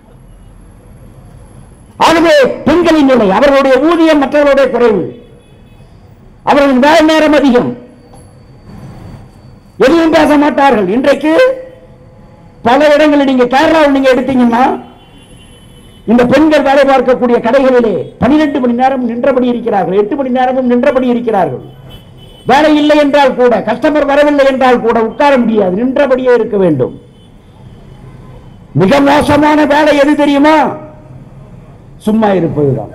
ஆகவே பெண்களின் நிலை அவர்களுடைய ஊதியம் மற்றவர்களுடைய குறைவு அவர்களின் வேலை நேரம் அதிகம் எதுவும் பேச மாட்டார்கள் இன்றைக்கு பல இடங்களில் நீங்க கேரளாவில் நீங்க எடுத்தீங்கன்னா இந்த பெண்கள் வேலை பார்க்கக்கூடிய கடைகளிலே பனிரெண்டு மணி நேரம் நின்றபடி இருக்கிறார்கள் எட்டு மணி நேரமும் நின்றபடி இருக்கிறார்கள் வேலை இல்லை என்றால் கூட கஸ்டமர் வரவில்லை என்றால் கூட உட்கார முடியாது நின்றபடியே இருக்க வேண்டும் மிக மோசமான வேலை எது தெரியுமா சும்மா இருப்பதுதான்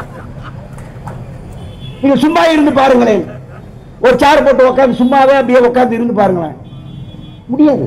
நீங்க சும்மா இருந்து பாருங்களேன் ஒரு சேர் போட்டு உட்கார்ந்து சும்மாவே அப்படியே உட்கார்ந்து இருந்து பாருங்களேன் முடியாது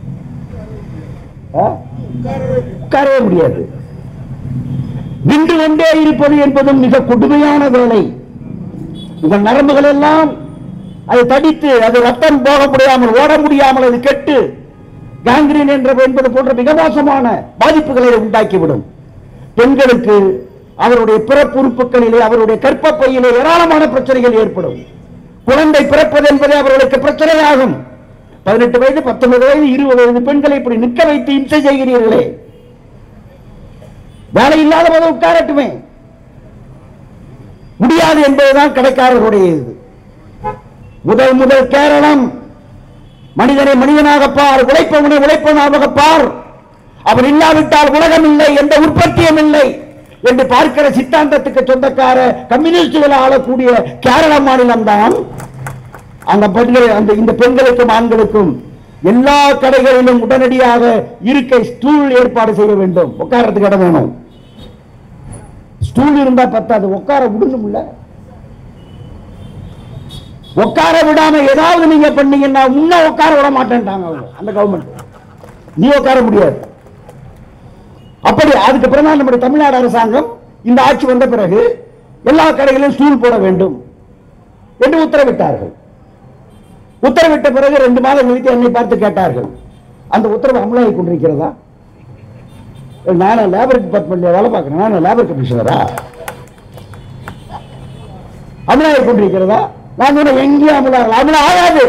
ஆ? உட்காரவே முடியாது நின்று கொண்டே இருப்பது என்பதும் மிக கொடுமையான வேலை உங்கள் நரம்புகள் எல்லாம் அது தடித்து அது ரத்தம் போக முடியாமல் ஓட முடியாமல் அது கெட்டு கேங்க்ரீன் என்ற என்பது போன்ற மிக மோசமான பாதிப்புகளை அது உண்டாக்கிவிடும் பெண்களுக்கு அவருடைய பிறப்புறுப்புகளிலே அவருடைய கற்பப்பையிலே ஏராளமான பிரச்சனைகள் ஏற்படும் குழந்தை பிறப்பது என்பது அவர்களுக்கு பிரச்சனையாகும் பதினெட்டு வயது பத்தொன்பது வயது இருபது வயது பெண்களை இப்படி நிற்க வைத்து இம்சை செய்கிறீர்களே வேலை இல்லாத போது உட்காரட்டுமே முடியாது என்பதுதான் கடைக்காரர்களுடைய இது முதல் முதல் கேரளம் மனிதனை மனிதனாக பார் உழைப்பவனை உழைப்பவனாக பார் அவன் இல்லாவிட்டால் உலகம் இல்லை எந்த உற்பத்தியும் இல்லை என்று பார்க்கிற சித்தாந்தத்துக்கு சொந்தக்கார கம்யூனிஸ்டுகளை ஆளக்கூடிய கேரள மாநிலம் தான் அந்த பெண்கள் அந்த இந்த பெண்களுக்கும் ஆண்களுக்கும் எல்லா கடைகளிலும் உடனடியாக இருக்கை ஸ்டூல் ஏற்பாடு செய்ய வேண்டும் உட்காரத்துக்கு இடம் வேணும் ஸ்டூல் இருந்தா பத்தாது உட்கார விடணும்ல உட்கார விடாம ஏதாவது நீங்க பண்ணீங்கன்னா முன்ன உட்கார விட மாட்டேன்ட்டாங்க அவங்க அந்த கவர்மெண்ட் நீ உட்கார முடியாது அப்படி அதுக்கு பிறகு நம்முடைய தமிழ்நாடு அரசாங்கம் இந்த ஆட்சி வந்த பிறகு எல்லா கடைகளிலும் ஸ்டூல் போட வேண்டும் என்று உத்தரவிட்டார்கள் உத்தரவிட்ட பிறகு ரெண்டு மாதம் கழித்து என்னை பார்த்து கேட்டார்கள் அந்த உத்தரவு அமலாகி கொண்டிருக்கிறதா நானும் லேபர் டிபார்ட்மெண்ட்ல வேலை பார்க்கிறேன் நானும் லேபர் கமிஷனரா அமலாகி கொண்டிருக்கிறதா நான் சொன்ன எங்கேயும் அமலாக அமல ஆகாது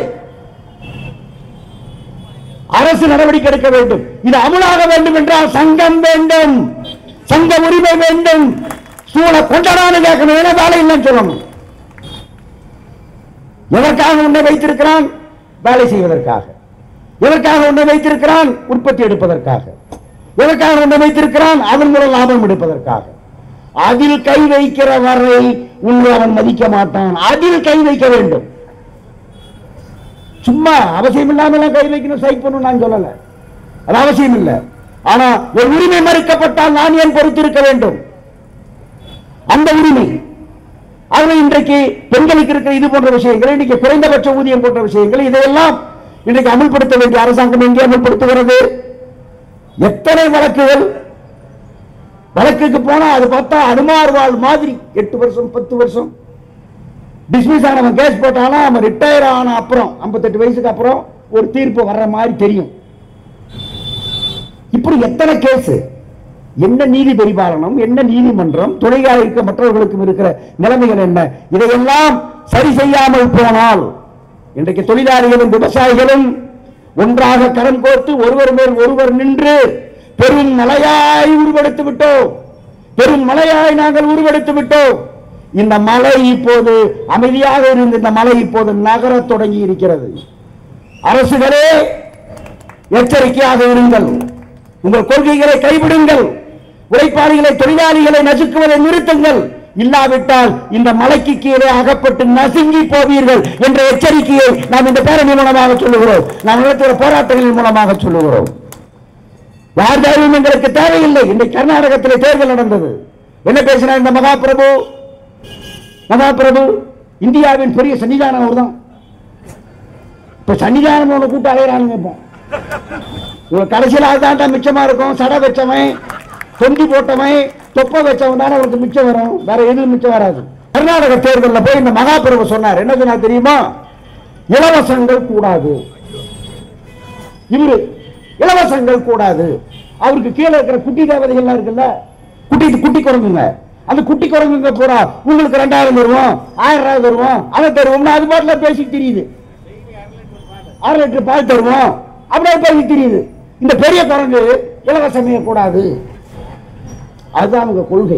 அரசு நடவடிக்கை எடுக்க வேண்டும் இது அமலாக வேண்டும் என்றால் சங்கம் வேண்டும் சங்க உரிமை வேண்டும் சூழ கொண்டடான்னு கேட்கணும் ஏன்னா வேலை இல்லைன்னு சொல்லணும் எதற்காக உன்னை வைத்திருக்கிறான் வேலை செய்வதற்காக எதற்காக உன்னை வைத்திருக்கிறான் உற்பத்தி எடுப்பதற்காக எதற்காக உன்னை வைத்திருக்கிறான் அதன் மூலம் லாபம் எடுப்பதற்காக அதில் கை வைக்கிற வரை உன்னை அவன் மதிக்க மாட்டான் அதில் கை வைக்க வேண்டும் சும்மா அவசியம் இல்லாம கை வைக்கணும் சைக் பண்ணணும் நான் சொல்லல அது அவசியம் இல்லை ஆனா ஒரு உரிமை மறுக்கப்பட்டால் நான் ஏன் பொறுத்திருக்க வேண்டும் அந்த உரிமை அதுல இன்றைக்கு பெண்களுக்கு இருக்கிற இது போன்ற விஷயங்கள் இன்னைக்கு குறைந்தபட்ச ஊதியம் போன்ற விஷயங்கள் இதையெல்லாம் இன்றைக்கு அமல்படுத்த வேண்டிய அரசாங்கம் எங்கே அமல்படுத்துகிறது எத்தனை வழக்குகள் வழக்குக்கு போனா அது பார்த்தா அனுமார்வாள் மாதிரி எட்டு வருஷம் பத்து வருஷம் டிஸ்மிஸ் ஆனவன் கேஸ் போட்டானா அவன் ரிட்டையர் ஆன அப்புறம் 58 வயசுக்கு அப்புறம் ஒரு தீர்ப்பு வர்ற மாதிரி தெரியும் இப்படி எத்தனை கேஸ் என்ன நீதி பரிபாலனம் என்ன நீதிமன்றம் துணையாக இருக்க மற்றவர்களுக்கும் இருக்கிற நிலைமைகள் என்ன இதையெல்லாம் சரி செய்யாமல் போனால் இன்றைக்கு தொழிலாளிகளும் விவசாயிகளும் ஒன்றாக கரம் கோர்த்து ஒருவர் மேல் ஒருவர் நின்று பெரும் மலையாய் உருவெடுத்து விட்டோம் பெரும் மலையாய் நாங்கள் உருவெடுத்து விட்டோம் இந்த மலை இப்போது அமைதியாக இருந்த இந்த மலை இப்போது நகரத் தொடங்கி இருக்கிறது அரசுகளே எச்சரிக்கையாக இருங்கள் உங்கள் கொள்கைகளை கைவிடுங்கள் உழைப்பாளிகளை தொழிலாளிகளை நசுக்குவதை நிறுத்துங்கள் இல்லாவிட்டால் இந்த மலைக்கு கீழே அகப்பட்டு நசுங்கி போவீர்கள் என்ற எச்சரிக்கையை நாம் இந்த பேரணி மூலமாக சொல்லுகிறோம் நாம் நடத்துகிற போராட்டங்களின் மூலமாக சொல்லுகிறோம் யார் தேவையும் எங்களுக்கு தேவையில்லை இன்றைக்கு கர்நாடகத்தில் தேர்தல் நடந்தது என்ன பேசினார் இந்த மகாபிரபு மகாபிரபு இந்தியாவின் பெரிய சன்னிதானம் அவர் தான் இப்ப சன்னிதானம் ஒன்று கூட்ட அலையிறானுங்க இப்போ இவன் கடைசியில் அதுதான் மிச்சமா இருக்கும் சடை வச்சவன் தொந்தி போட்டவன் தொப்பை வச்சவன் தானே அவருக்கு மிச்சம் வரும் வேற எதுவும் மிச்சம் வராது கர்நாடக தேர்தலில் போய் இந்த மகாபிரபு சொன்னார் என்ன சொன்னார் தெரியுமா இலவசங்கள் கூடாது இவரு இலவசங்கள் கூடாது அவருக்கு கீழே இருக்கிற குட்டி தேவதைகள்லாம் இருக்குல்ல குட்டி குட்டி குரங்குங்க அந்த குட்டி குரங்குங்க பூரா உங்களுக்கு ரெண்டாயிரம் தருவோம் ஆயிரம் ரூபாய் தருவோம் அதை தருவோம்னு அது பாட்டில் பேசி தெரியுது அரை லிட்டர் பால் தருவோம் அப்படியே பேசி தெரியுது இந்த பெரிய குரங்கு இலவசமே கூடாது அதுதான் அவங்க கொள்கை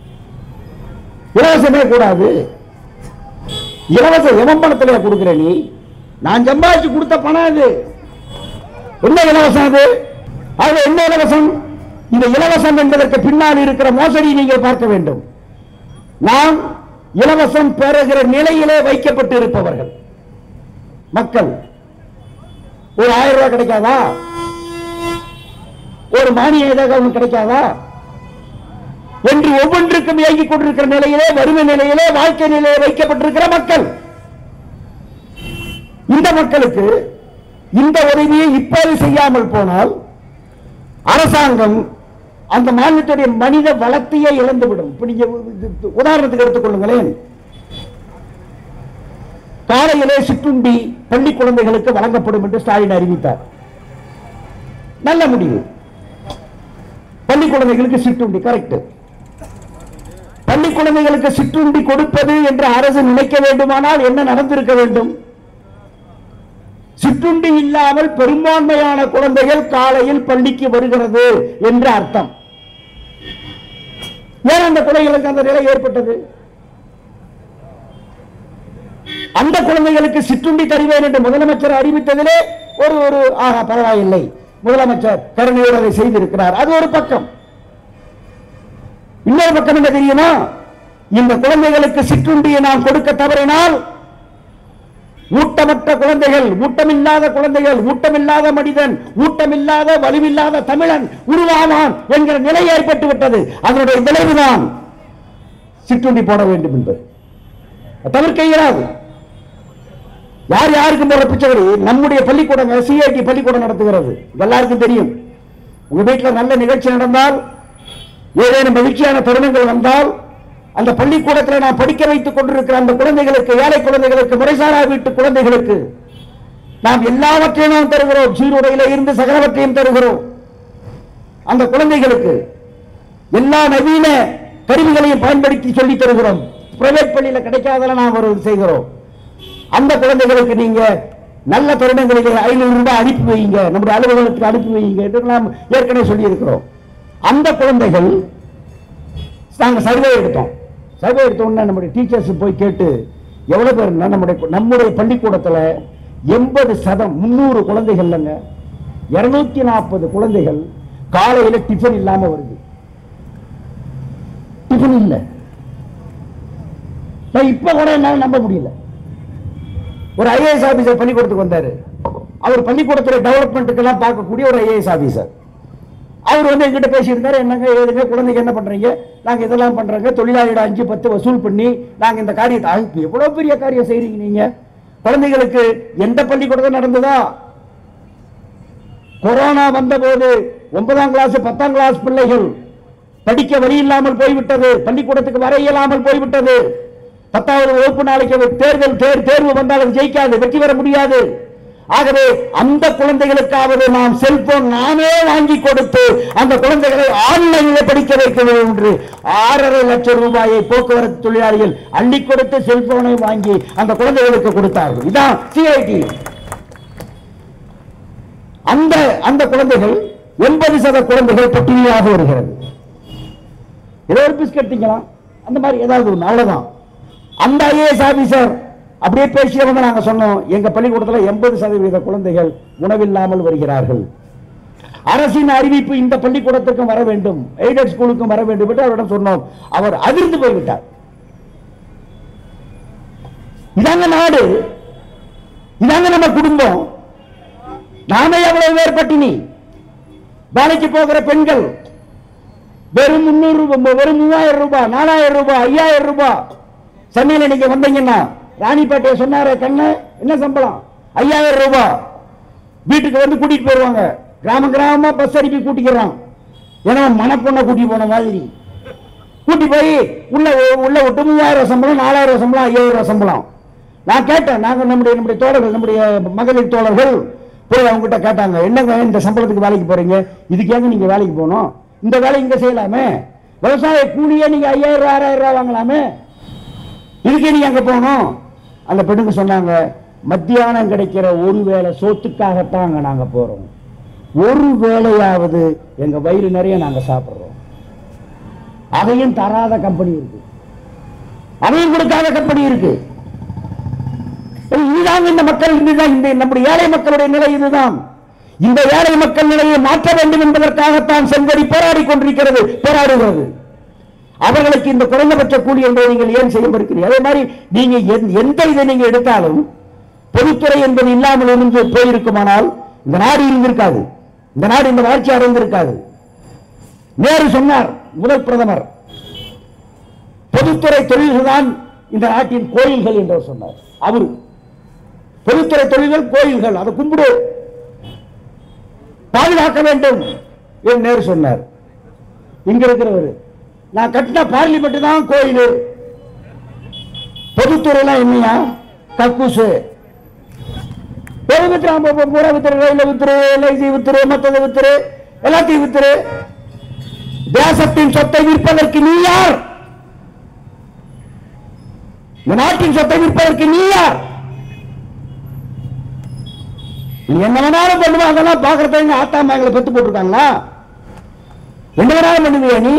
இலவசமே கூடாது இலவச எவன் பணத்துல கொடுக்கிற நீ நான் சம்பாதிச்சு கொடுத்த பணம் அது என்ன இலவசம் அது அது என்ன இலவசம் இந்த இலவசம் என்பதற்கு பின்னால் இருக்கிற மோசடி நீங்கள் பார்க்க வேண்டும் நாம் இலவசம் பெறுகிற நிலையிலே வைக்கப்பட்டு இருப்பவர்கள் மக்கள் ஒரு ஆயிரம் ரூபாய் கிடைக்காதா ஒரு மானியம் ஏதாவது ஒண்ணு கிடைக்காதா என்று ஒவ்வொன்றுக்கும் இயங்கிக் கொண்டிருக்கிற நிலையிலே வறுமை நிலையிலே வாழ்க்கை நிலையிலே வைக்கப்பட்டிருக்கிற மக்கள் இந்த மக்களுக்கு இந்த உதவியை இப்போது செய்யாமல் போனால் அரசாங்கம் அந்த மாநிலத்துடைய மனித வளத்தையே இழந்துவிடும் இப்ப நீங்க இது- உதாரணத்துக்கு எடுத்துக்கொள்ளுங்களேன் காலையிலே சிற்றுண்டி பள்ளி குழந்தைகளுக்கு வழங்கப்படும் என்று ஸ்டாலின் அறிவித்தார் நல்ல முடிவு பள்ளி குழந்தைகளுக்கு சிற்றுண்டி கரெக்ட் பள்ளி குழந்தைகளுக்கு சிற்றுண்டி கொடுப்பது என்று அரசு நினைக்க வேண்டுமானால் என்ன நடந்திருக்க வேண்டும் சிற்றுண்டி இல்லாமல் பெரும்பான்மையான குழந்தைகள் காலையில் பள்ளிக்கு வருகிறது என்று அர்த்தம் ஏன் அந்த குழந்தைகளுக்கு அந்த நிலை ஏற்பட்டது அந்த குழந்தைகளுக்கு சிற்றுண்டி தருவேன் என்று முதலமைச்சர் அறிவித்ததிலே ஒரு ஒரு ஆஹா பரவாயில்லை முதலமைச்சர் கருணையோடு அதை செய்திருக்கிறார் அது ஒரு பக்கம் இன்னொரு பக்கம் என்ன தெரியுமா இந்த குழந்தைகளுக்கு சிற்றுண்டியை நாம் கொடுக்க தவறினால் ஊட்டமற்ற குழந்தைகள் ஊட்டமில்லாத குழந்தைகள் ஊட்டமில்லாத மனிதன் ஊட்டமில்லாத வலுவில்லாத தமிழன் உருவாவான் என்கிற நிலை ஏற்பட்டு விட்டது அதனுடைய விளைவுதான் சிற்றுண்டி போட வேண்டும் என்பது அது தவிர்க்க இயலாது யார் யாருக்கும் போற பிச்சைகடி நம்முடைய பள்ளிக்கூடம் சிஐடி பள்ளிக்கூடம் நடத்துகிறது எல்லாருக்கும் தெரியும் உங்க வீட்டில் நல்ல நிகழ்ச்சி நடந்தால் ஏதேனும் மகிழ்ச்சியான தருணங்கள் வந்தால் அந்த பள்ளிக்கூடத்தில் நான் படிக்க வைத்துக் கொண்டிருக்கிற அந்த குழந்தைகளுக்கு ஏழை குழந்தைகளுக்கு முறைசாரா வீட்டு குழந்தைகளுக்கு நாம் எல்லாவற்றையும் நாம் தருகிறோம் சீருடையில இருந்து சகலவற்றையும் தருகிறோம் அந்த குழந்தைகளுக்கு எல்லா நவீன கருவிகளையும் பயன்படுத்தி சொல்லி தருகிறோம் பிரைவேட் பள்ளியில கிடைக்காதெல்லாம் நாம் ஒரு செய்கிறோம் அந்த குழந்தைகளுக்கு நீங்க நல்ல தருணங்களுக்கு ஐநூறு ரூபாய் அனுப்பி வைங்க நம்முடைய அலுவலகத்துக்கு அனுப்பி வைங்க என்று நாம் ஏற்கனவே சொல்லி இருக்கிறோம் அந்த குழந்தைகள் நாங்கள் சர்வே எடுத்தோம் சர்வே எடுத்த உடனே நம்முடைய டீச்சர்ஸ் போய் கேட்டு எவ்வளவு பேர் நம்முடைய நம்முடைய பள்ளிக்கூடத்தில் எண்பது சதம் முந்நூறு குழந்தைகள் இல்லைங்க இருநூத்தி நாற்பது குழந்தைகள் காலையில டிஃபன் இல்லாம வருது டிஃபன் இல்ல நான் இப்ப கூட என்னால நம்ப முடியல ஒரு ஐஏஎஸ் ஆபீசர் பள்ளிக்கூடத்துக்கு வந்தாரு அவர் பள்ளிக்கூடத்தில் டெவலப்மெண்ட்டுக்கு எல்லாம் பார்க்கக்கூடிய ஒரு ஐஏஎஸ் ஆபீசர் அவர் வந்து எங்கிட்ட பேசியிருந்தாரு என்னங்க ஏதுங்க குழந்தைங்க என்ன பண்றீங்க நாங்க இதெல்லாம் பண்றோங்க தொழிலாளியோட அஞ்சு பத்து வசூல் பண்ணி நாங்க இந்த காரியத்தை ஆ, இப்ப எவ்வளவு பெரிய காரியம் செய்றீங்க நீங்க குழந்தைகளுக்கு எந்த பள்ளிக்கூடத்தில் நடந்ததா கொரோனா வந்தபோது ஒன்பதாம் கிளாஸ் பத்தாம் கிளாஸ் பிள்ளைகள் படிக்க வழி இல்லாமல் போய்விட்டது பள்ளிக்கூடத்துக்கு வர இயலாமல் போய்விட்டது பத்தாவது வகுப்பு நாளைக்கு தேர்தல் தேர் தேர்வு வந்தால் அது ஜெயிக்காது வெற்றி பெற முடியாது ஆகவே அந்த குழந்தைகளுக்காவது நாம் செல்போன் நாமே வாங்கி கொடுத்து அந்த குழந்தைகளை ஆன்லைனில் படிக்க வைக்க வேண்டும் என்று ஆறரை லட்சம் ரூபாயை போக்குவரத்து தொழிலாளிகள் அள்ளி கொடுத்து செல்போனை வாங்கி அந்த குழந்தைகளுக்கு கொடுத்தார்கள் இதான் சிஐடி அந்த அந்த குழந்தைகள் எண்பது சத குழந்தைகள் பட்டினியாக வருகிறது ஏதோ ஒரு பிஸ்கட் திங்கலாம் அந்த மாதிரி ஏதாவது ஒன்று அவ்வளவுதான் அந்த ஐஏஎஸ் ஆபீசர் அப்படியே பேசியவங்க நாங்க சொன்னோம் எங்க பள்ளிக்கூடத்தில் எண்பது சதவீத குழந்தைகள் உணவில்லாமல் வருகிறார்கள் அரசின் அறிவிப்பு இந்த பள்ளிக்கூடத்திற்கும் வர வேண்டும் எய்டட் ஸ்கூலுக்கும் வர வேண்டும் என்று அவரிடம் சொன்னோம் அவர் அதிர்ந்து போய்விட்டார் இதாங்க நாடு இதாங்க நம்ம குடும்பம் நாமே எவ்வளவு பேர் பட்டினி வேலைக்கு போகிற பெண்கள் வெறும் முன்னூறு ரூபாய் வெறும் மூவாயிரம் ரூபாய் நாலாயிரம் ரூபாய் ஐயாயிரம் ரூபாய் சென்னையில நீங்க வந்தீங்கன்னா ராணிப்பேட்டையை சொன்னாரே கண்ணு என்ன சம்பளம் ஐயாயிரம் ரூபாய் வீட்டுக்கு வந்து கூட்டிட்டு போயிருவாங்க கிராம கிராமமா பஸ் அனுப்பி கூட்டிக்கிறான் ஏன்னா மணப்பொண்ணை கூட்டி போன மாதிரி கூட்டி போய் உள்ள உள்ள விட்டு மூவாயிரம் சம்பளம் நாலாயிரம் சம்பளம் ஐயாயிரம் சம்பளம் நான் கேட்டேன் நாங்க நம்முடைய நம்முடைய தோழர்கள் நம்முடைய மகளிர் தோழர்கள் போய் அவங்க கிட்ட கேட்டாங்க என்னங்க இந்த சம்பளத்துக்கு வேலைக்கு போறீங்க இதுக்கு ஏங்க நீங்க வேலைக்கு போகணும் இந்த வேலை இங்க செய்யலாமே விவசாய கூலியே நீங்க ஐயாயிரம் ரூபாய் ஆறாயிரம் ரூபாய் வாங்கலாமே இதுக்கு நீங்க அங்க போகணும் அந்த பெண்ணுங்க சொன்னாங்க மத்தியானம் கிடைக்கிற ஒரு வேளை சோத்துக்காகத்தான் அங்க நாங்க போறோம் ஒரு வேளையாவது எங்க வயிறு நிறைய நாங்க சாப்பிடுறோம் அதையும் தராத கம்பெனி இருக்கு அதையும் கொடுக்காத கம்பெனி இருக்கு இதுதான் இந்த மக்கள் இதுதான் இந்த நம்முடைய ஏழை மக்களுடைய நிலை இதுதான் இந்த ஏழை மக்கள் நிலையை மாற்ற வேண்டும் என்பதற்காகத்தான் செங்கடி போராடி கொண்டிருக்கிறது போராடுகிறது அவர்களுக்கு இந்த குறைந்தபட்ச கூலி என்பதை நீங்கள் ஏன் செய்ய மறுக்கிறீங்க அதே மாதிரி நீங்க எந்த- எந்த இதை நீங்க எடுத்தாலும் பொதுத்துறை என்பது இல்லாமல் இருந்து போயிருக்குமானால் இந்த நாடு இருந்திருக்காது இந்த நாடு இந்த வளர்ச்சி அடைந்திருக்காது நேரு சொன்னார் முதல் பிரதமர் பொதுத்துறை தொழில்கள் தான் இந்த நாட்டின் கோயில்கள் என்று அவர் சொன்னார் அவரு பொதுத்துறை தொழில்கள் கோயில்கள் அதை கும்பிடு பாதுகாக்க வேண்டும் என்று நேரு சொன்னார் இங்க இருக்கிறவர் நான் கட்டின பார்லிமெண்ட் தான் கோயில் பொதுத்துறைலாம் என்னையா கக்கூசு எது வித்துறான் போ- போ- பூரா வித்துரு ரயில வித்துரு எல்ஐசி வித்துரு மத்ததை வித்துரு எல்லாத்தையும் வித்துரு தேசத்தின் சொத்தை விற்பதற்கு நீ யார் இந்த நாட்டின் சொத்தை விற்பதற்கு நீ யார் நீ என்ன வேணாலும் பண்ணுவா அதெல்லாம் பாக்குறத எங்க ஆத்தா மகளை பெத்து போட்டிருக்காங்களா என்ன வேணாலும் பண்ணுவியா நீ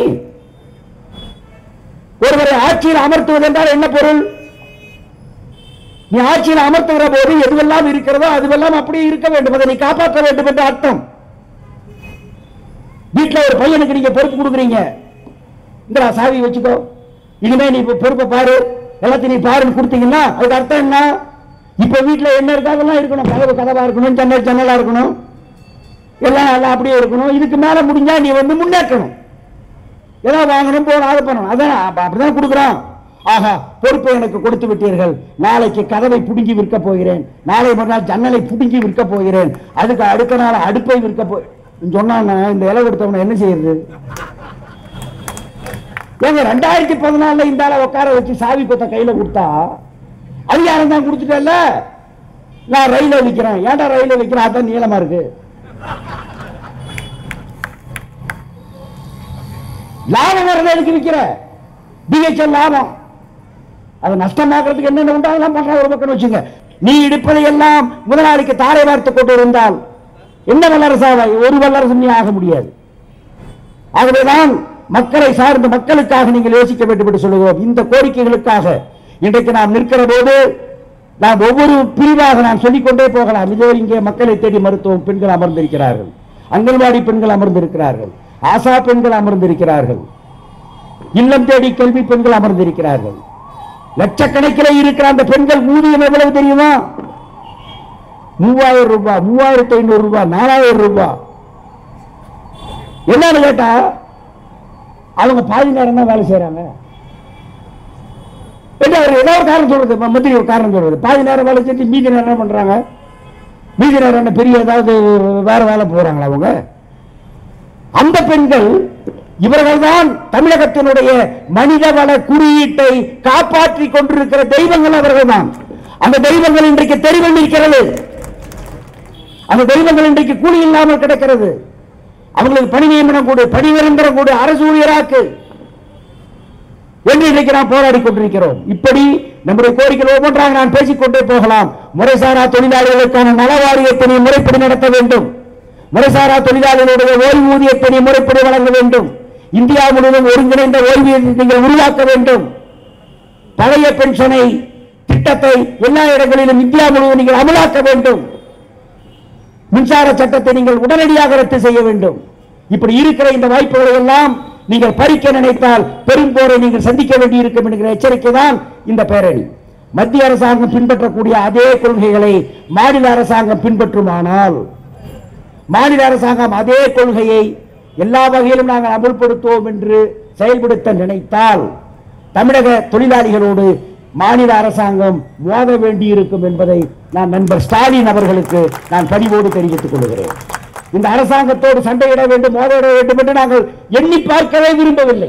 ஒருவரை ஆட்சியில் அமர்த்துவது என்றால் என்ன பொருள் நீ ஆட்சியில் அமர்த்துகிற போது எதுவெல்லாம் இருக்கிறதோ அதுவெல்லாம் அப்படியே இருக்க வேண்டும் அதை நீ காப்பாற்ற வேண்டும் என்ற அர்த்தம் வீட்டுல ஒரு பையனுக்கு நீங்க பொறுப்பு கொடுக்குறீங்க இந்த சாவி வச்சுக்கோ இனிமே நீ இப்ப பொறுப்பை பாரு எல்லாத்தையும் நீ பாருன்னு கொடுத்தீங்கன்னா அதுக்கு அர்த்தம் என்ன இப்ப வீட்டுல என்ன இருக்கோ அதெல்லாம் இருக்கணும் கதவு கதவா இருக்கணும் ஜன்னல் ஜன்னலா இருக்கணும் எல்லாம் எல்லாம் அப்படியே இருக்கணும் இதுக்கு மேல முடிஞ்சா நீ வந்து முன்னேற்றணும் ஏதாவது வாங்கணும் போகணும் அதை பண்ணணும் அதான் அப்ப அப்படிதான் கொடுக்குறான் ஆஹா பொறுப்பை எனக்கு கொடுத்து விட்டீர்கள் நாளைக்கு கதவை புடுங்கி விற்க போகிறேன் நாளை மறுநாள் ஜன்னலை புடுங்கி விற்க போகிறேன் அதுக்கு அடுத்த நாள் அடுப்பை விற்க போ சொன்னாங்க இந்த இலை கொடுத்தவன என்ன செய்யறது ஏங்க ரெண்டாயிரத்தி பதினாலுல இந்த ஆளை உட்கார வச்சு சாவி கொத்த கையில கொடுத்தா அதிகாரம் தான் கொடுத்துட்டேல்ல நான் ரயில விற்கிறேன் ஏன்டா ரயில விற்கிறேன் அதான் நீளமா இருக்கு லாபம் வரத எதுக்கு விற்கிற டிஹெச்எல் லாபம் அது நஷ்டமாக்குறதுக்கு என்னென்ன உண்டோ அதெல்லாம் பண்ற ஒரு பக்கம் வச்சுங்க நீ இடிப்பதை எல்லாம் முதலாளிக்கு தாரை வார்த்து கொண்டு இருந்தால் என்ன வல்லரசாவாய் ஒரு வல்லரசு நீ ஆக முடியாது ஆகவேதான் மக்களை சார்ந்த மக்களுக்காக நீங்கள் யோசிக்க வேண்டும் என்று சொல்லுகிறோம் இந்த கோரிக்கைகளுக்காக இன்றைக்கு நாம் நிற்கிற போது நாம் ஒவ்வொரு பிரிவாக நாம் சொல்லிக்கொண்டே போகலாம் இதோ இங்கே மக்களை தேடி மருத்துவம் பெண்கள் அமர்ந்திருக்கிறார்கள் அங்கன்வாடி பெண்கள் அமர்ந்திருக்கிறார்கள் ஆசா பெண்கள் அமர்ந்திருக்கிறார்கள் இல்லம் தேடி கல்வி பெண்கள் அமர்ந்திருக்கிறார்கள் லட்சக்கணக்கில் இருக்கிற அந்த பெண்கள் ஊதியம் எவ்வளவு தெரியுமா மூவாயிரம் ரூபாய் மூவாயிரத்தி ஐநூறு ரூபாய் நாலாயிரம் ரூபாய் என்னன்னு கேட்டா அவங்க பாதி நேரம் தான் வேலை செய்யறாங்க என்ன அவர் ஏதோ ஒரு காரணம் சொல்றது ம- மந்திரி ஒரு காரணம் சொல்றது பாதி நேரம் வேலை செஞ்சு மீதி நேரம் என்ன பண்றாங்க மீதி நேரம் என்ன பெரிய ஏதாவது வேற வேலை போறாங்களா அவங்க அந்த பெண்கள் இவர்கள்தான் தமிழகத்தினுடைய மனிதவள குறியீட்டை காப்பாற்றி கொண்டிருக்கிற தெய்வங்கள் அவர்கள்தான் அந்த தெய்வங்கள் இன்றைக்கு தெரிவன் இருக்கிறது அந்த தெய்வங்கள் இன்றைக்கு கூலி இல்லாமல் கிடக்கிறது அவங்களுக்கு பணி நியமனம் கொடு பணி நிரந்தரம் கொடு அரசு ஊழியராக்கு என்று இன்றைக்கு நாம் போராடி கொண்டிருக்கிறோம் இப்படி நம்முடைய கோரிக்கைகள் ஒவ்வொன்றாக நான் பேசிக்கொண்டே போகலாம் முறைசாரா தொழிலாளர்களுக்கான நல வாரியத்தை நீ முறைப்படி நடத்த வேண்டும் முறைசாரா தொழிலாளர்களுடைய ஓய்வூதியத்தை நீ முறைப்படி வழங்க வேண்டும் இந்தியா முழுவதும் ஒருங்கிணைந்த ஓய்வூதியத்தை நீங்கள் உருவாக்க வேண்டும் பழைய பென்ஷனை திட்டத்தை எல்லா இடங்களிலும் இந்தியா முழுவதும் நீங்கள் அமலாக்க வேண்டும் மின்சார சட்டத்தை நீங்கள் உடனடியாக ரத்து செய்ய வேண்டும் இப்படி இருக்கிற இந்த வாய்ப்புகளை எல்லாம் நீங்கள் பறிக்க நினைத்தால் பெரும் போரை நீங்கள் சந்திக்க வேண்டியிருக்கும் என்கிற எச்சரிக்கை தான் இந்த பேரணி மத்திய அரசாங்கம் பின்பற்றக்கூடிய அதே கொள்கைகளை மாநில அரசாங்கம் பின்பற்றுமானால் மாநில அரசாங்கம் அதே கொள்கையை எல்லா வகையிலும் நாங்கள் அமல்படுத்துவோம் என்று செயல்படுத்த நினைத்தால் தமிழக தொழிலாளிகளோடு மாநில அரசாங்கம் மோத வேண்டியிருக்கும் என்பதை நான் நண்பர் ஸ்டாலின் அவர்களுக்கு நான் பணிவோடு தெரிவித்துக் கொள்கிறேன் இந்த அரசாங்கத்தோடு சண்டையிட வேண்டும் மோதிட வேண்டும் என்று நாங்கள் எண்ணி பார்க்கவே விரும்பவில்லை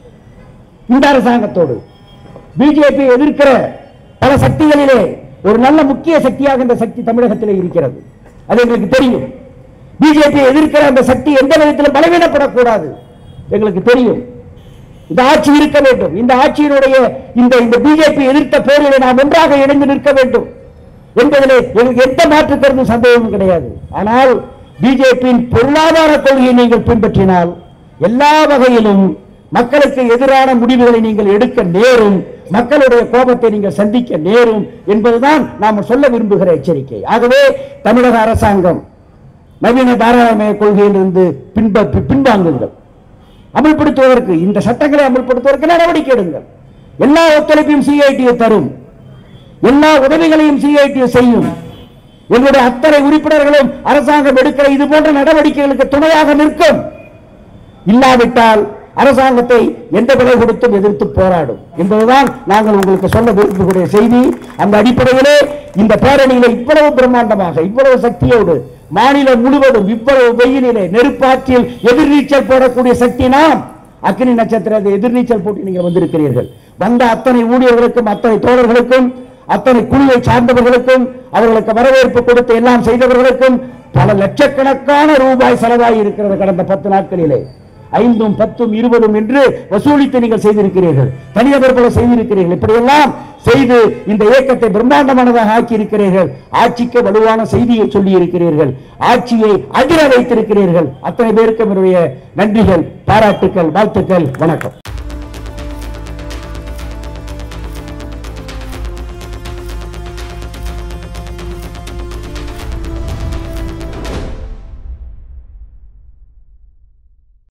இந்த அரசாங்கத்தோடு பிஜேபி எதிர்க்கிற பல சக்திகளிலே ஒரு நல்ல முக்கிய சக்தியாக இந்த சக்தி தமிழகத்திலே இருக்கிறது அது எங்களுக்கு தெரியும் பிஜேபி எதிர்க்கிற அந்த சக்தி எந்த விதத்திலும் பலவீனப்படக்கூடாது எங்களுக்கு தெரியும் இந்த ஆட்சி இருக்க வேண்டும் இந்த ஆட்சியினுடைய இந்த இந்த பிஜேபி எதிர்த்த போரிலே நாம் ஒன்றாக இணைந்து நிற்க வேண்டும் என்பதிலே எங்களுக்கு எந்த மாற்று கருத்தும் சந்தேகமும் கிடையாது ஆனால் பிஜேபியின் பொருளாதார கொள்கையை நீங்கள் பின்பற்றினால் எல்லா வகையிலும் மக்களுக்கு எதிரான முடிவுகளை நீங்கள் எடுக்க நேரும் மக்களுடைய கோபத்தை நீங்கள் சந்திக்க நேரும் என்பதுதான் நாம் சொல்ல விரும்புகிற எச்சரிக்கை ஆகவே தமிழக அரசாங்கம் நவீன தாராளமய கொள்கையிலிருந்து பின்ப பின்வாங்குங்கள் அமல்படுத்துவதற்கு இந்த சட்டங்களை அமல்படுத்துவதற்கு நடவடிக்கை எடுங்கள் எல்லா ஒத்துழைப்பையும் சிஐடி தரும் எல்லா உதவிகளையும் சிஐடி செய்யும் எங்களுடைய அத்தனை உறுப்பினர்களும் அரசாங்கம் எடுக்கிற இது போன்ற நடவடிக்கைகளுக்கு துணையாக நிற்கும் இல்லாவிட்டால் அரசாங்கத்தை எந்த விலை கொடுத்தும் எதிர்த்து போராடும் என்பதுதான் நாங்கள் உங்களுக்கு சொல்ல விரும்பக்கூடிய செய்தி அந்த அடிப்படையிலே இந்த பேரணியில இவ்வளவு பிரம்மாண்டமாக இவ்வளவு சக்தியோடு மாநிலம் முழுவதும் இவ்வளவு வெயிலிலே நெருப்பாற்றில் எதிர்நீச்சல் போடக்கூடிய சக்தி நாம் அக்னி நட்சத்திர எதிர்நீச்சல் போட்டு நீங்கள் வந்திருக்கிறீர்கள் வந்த அத்தனை ஊழியர்களுக்கும் அத்தனை தோழர்களுக்கும் அத்தனை குழுவை சார்ந்தவர்களுக்கும் அவர்களுக்கு வரவேற்பு கொடுத்து எல்லாம் செய்தவர்களுக்கும் பல லட்சக்கணக்கான ரூபாய் செலவாகி இருக்கிறது கடந்த பத்து நாட்களிலே ஐந்தும் பத்தும் இருபதும் என்று வசூலித்து நீங்கள் செய்திருக்கிறீர்கள் தனிநபர் போல செய்திருக்கிறீர்கள் இப்படியெல்லாம் செய்து இந்த இயக்கத்தை பிரம்மாண்டமானதாக ஆக்கி இருக்கிறீர்கள் ஆட்சிக்கு வலுவான செய்தியை சொல்லி இருக்கிறீர்கள் ஆட்சியை அதிர வைத்திருக்கிறீர்கள் அத்தனை பேருக்கும் என்னுடைய நன்றிகள் பாராட்டுக்கள் வாழ்த்துக்கள் வணக்கம்